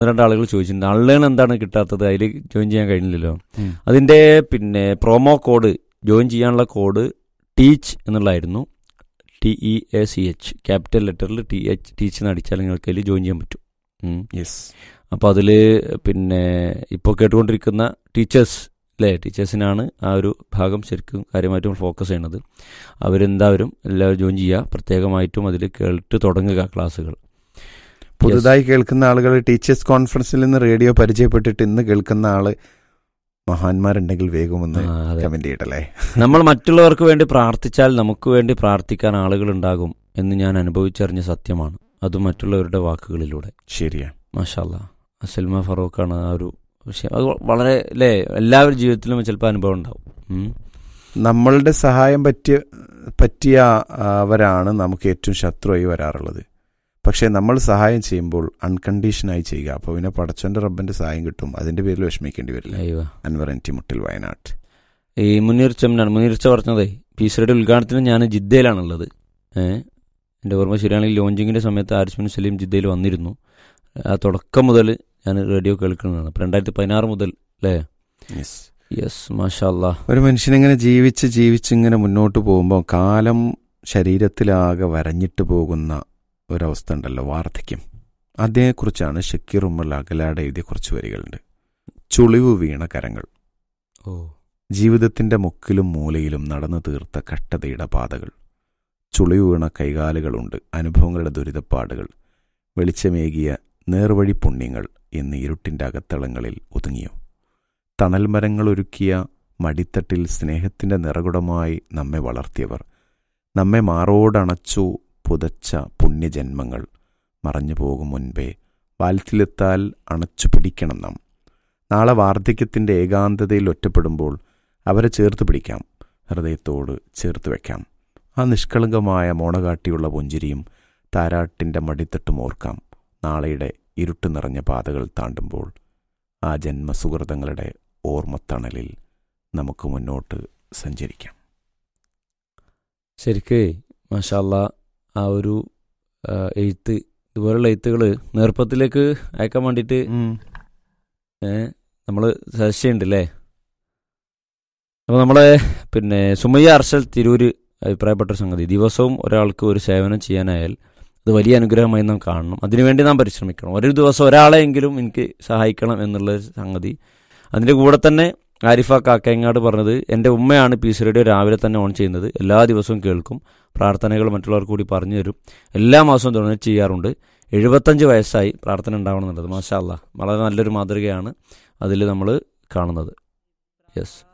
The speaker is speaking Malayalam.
രണ്ടാളുകൾ ചോദിച്ചിട്ടുണ്ട് അൺലേൺ എന്താണ് കിട്ടാത്തത് അതിൽ ജോയിൻ ചെയ്യാൻ കഴിഞ്ഞില്ലല്ലോ ഉം. അതിന്റെ പിന്നെ പ്രൊമോ കോഡ് ജോയിൻ ചെയ്യാനുള്ള കോഡ് ടീച്ച് എന്നുള്ളതായിരുന്നു T E A C H capital ലെറ്ററിൽ ടി എച്ച് ടീച്ച് എന്ന് അടിച്ചാൽ നിങ്ങൾക്ക് അതിൽ ജോയിൻ ചെയ്യാൻ പറ്റും ഉം. യെസ് അപ്പോൾ അതിൽ പിന്നെ ഇപ്പോൾ കേട്ടുകൊണ്ടിരിക്കുന്ന ടീച്ചേഴ്സ് അല്ലേ ടീച്ചേഴ്സിനാണ് ആ ഒരു ഭാഗം ശരിക്കും കാര്യമായിട്ടും ഫോക്കസ് ചെയ്യണത് അവരെന്താവരും എല്ലാവരും ജോയിൻ ചെയ്യുക പ്രത്യേകമായിട്ടും അതിൽ കേട്ട് തുടങ്ങുക ക്ലാസ്സുകൾ പുതുതായി കേൾക്കുന്ന ആളുകൾ ടീച്ചേഴ്സ് കോൺഫറൻസിൽ നിന്ന് റേഡിയോ പരിചയപ്പെട്ടിട്ട് ഇന്ന് കേൾക്കുന്ന ആള് മഹാന്മാരുണ്ടെങ്കിൽ വേഗം ഒന്ന് ആ, അതെ. കമന്റ് ചെയ്യട്ടല്ലേ നമ്മൾ മറ്റുള്ളവർക്ക് വേണ്ടി പ്രാർത്ഥിച്ചാൽ നമുക്ക് വേണ്ടി പ്രാർത്ഥിക്കാൻ ആളുകൾ ഉണ്ടാകും എന്ന് ഞാൻ അനുഭവിച്ചറിഞ്ഞ സത്യമാണ് അതും മറ്റുള്ളവരുടെ വാക്കുകളിലൂടെ ശരിയാ മാഷാല്ല സൽമ ഫറൂഖാണ് ആ ഒരു വിഷയം അത് വളരെ അല്ലേ എല്ലാവരുടെ ജീവിതത്തിലും ചിലപ്പോൾ അനുഭവം ഉണ്ടാവും ഉം. നമ്മളുടെ സഹായം പറ്റിയ പറ്റിയ അവരാണ് നമുക്ക് ഏറ്റവും ശത്രുവായി വരാറുള്ളത് പക്ഷേ നമ്മൾ സഹായം ചെയ്യുമ്പോൾ അൺകണ്ടീഷനായി ചെയ്യുക അപ്പോൾ പിന്നെ പടച്ചോന്റെ റബ്ബന്റെ സഹായം കിട്ടും അതിന്റെ പേരിൽ വിഷമിക്കേണ്ടി വരില്ല അയ്യോ അൻവർ എൻ ടി മുട്ടിൽ വയനാട് ഈ മുന്നീർച്ച എന്നാണ് മുന്നീർച്ച പറഞ്ഞതേ പീസറുടെ ഉദ്ഘാടനത്തിന് ഞാൻ ജിദ്ദയിലാണുള്ളത് ഏഹ് എൻ്റെ ഓർമ്മ ശരിയാണെങ്കിൽ ലോഞ്ചിങ്ങിൻ്റെ സമയത്ത് ആരിസ്മിൻ സലീം ജിദ്ദയിൽ വന്നിരുന്നു ആ തുടക്കം മുതൽ ഞാൻ റേഡിയോ കേൾക്കുന്നതാണ് അപ്പം രണ്ടായിരത്തി പതിനാറ് മുതൽ അല്ലേ യെസ് യെസ് മാഷാല്ലാ ഒരു മനുഷ്യനിങ്ങനെ ജീവിച്ച് ജീവിച്ച് ഇങ്ങനെ മുന്നോട്ട് പോകുമ്പോൾ കാലം ശരീരത്തിലാകെ വരഞ്ഞിട്ട് പോകുന്ന ഒരവസ്ഥ ഉണ്ടല്ലോ വാർദ്ധക്യം അതേക്കുറിച്ചാണ് ഷക്കീർ ഉമ്മൽ അകലാട് എഴുതിയ കുറച്ച് വരികളുണ്ട് ചുളിവ് വീണ കരങ്ങൾ ഓ ജീവിതത്തിന്റെ മുക്കിലും മൂലയിലും നടന്നു തീർത്ത കട്ടതയുടെ പാതകൾ ചുളിവ് വീണ കൈകാലുകളുണ്ട് അനുഭവങ്ങളുടെ ദുരിതപ്പാടുകൾ വെളിച്ചമേകിയ നേർവഴി പുണ്യങ്ങൾ എന്ന് ഇരുട്ടിന്റെ അകത്തളങ്ങളിൽ ഒതുങ്ങിയോ തണൽ മരങ്ങൾ ഒരുക്കിയ മടിത്തട്ടിൽ സ്നേഹത്തിന്റെ നിറകുടമായി നമ്മെ വളർത്തിയവർ നമ്മെ മാറോടണച്ചു പുതച്ച പുണ്യജന്മങ്ങൾ മറഞ്ഞു പോകും മുൻപേ വാൽത്തിലെത്താൽ അണച്ചു പിടിക്കണം നാം നാളെ വാർദ്ധക്യത്തിന്റെ ഏകാന്തതയിൽ ഒറ്റപ്പെടുമ്പോൾ അവരെ ചേർത്ത് പിടിക്കാം ഹൃദയത്തോട് ചേർത്ത് വെക്കാം ആ നിഷ്കളങ്കമായ മോണകാട്ടിയുള്ള പുഞ്ചിരിയും താരാട്ടിന്റെ മടിത്തട്ടും ഓർക്കാം നാളെയുടെ ഇരുട്ട് നിറഞ്ഞ പാതകൾ താണ്ടുമ്പോൾ ആ ജന്മസുഹൃതങ്ങളുടെ ഓർമ്മത്തണലിൽ നമുക്ക് മുന്നോട്ട് സഞ്ചരിക്കാം ശരിക്ക് മാഷാല്ല ആ ഒരു ആ, എഴുത്ത് ഇതുപോലുള്ള എഴുത്തുകൾ നേർപ്പത്തിലേക്ക് അയക്കാൻ വേണ്ടിയിട്ട് നമ്മൾ സജസ്റ്റ് ചെയ്യുന്നുണ്ട് അല്ലേ അപ്പോൾ നമ്മളെ പിന്നെ സുമയ്യ അർഷൽ തിരൂര് അഭിപ്രായപ്പെട്ട ഒരു സംഗതി ദിവസവും ഒരാൾക്ക് ഒരു സേവനം ചെയ്യാനായാൽ അത് വലിയ അനുഗ്രഹമായി നാം കാണണം അതിനുവേണ്ടി നാം പരിശ്രമിക്കണം ഒരു ദിവസം ഒരാളെയെങ്കിലും എനിക്ക് സഹായിക്കണം എന്നുള്ള ഒരു സംഗതി അതിൻ്റെ കൂടെ തന്നെ ആരിഫ കാക്കയങ്ങാട് പറഞ്ഞത് എൻ്റെ ഉമ്മയാണ് പി സി റേഡിയോ രാവിലെ തന്നെ ഓൺ ചെയ്യുന്നത് എല്ലാ ദിവസവും കേൾക്കും പ്രാർത്ഥനകൾ മറ്റുള്ളവർക്ക് കൂടി പറഞ്ഞു തരും എല്ലാ മാസവും ഡൊണേറ്റ് ചെയ്യാറുണ്ട് എഴുപത്തഞ്ച് വയസ്സായി പ്രാർത്ഥന ഉണ്ടാവണം എന്നുള്ളത് മാഷാ അല്ലാ വളരെ നല്ലൊരു മാതൃകയാണ് അതിൽ നമ്മൾ കാണുന്നത് യെസ്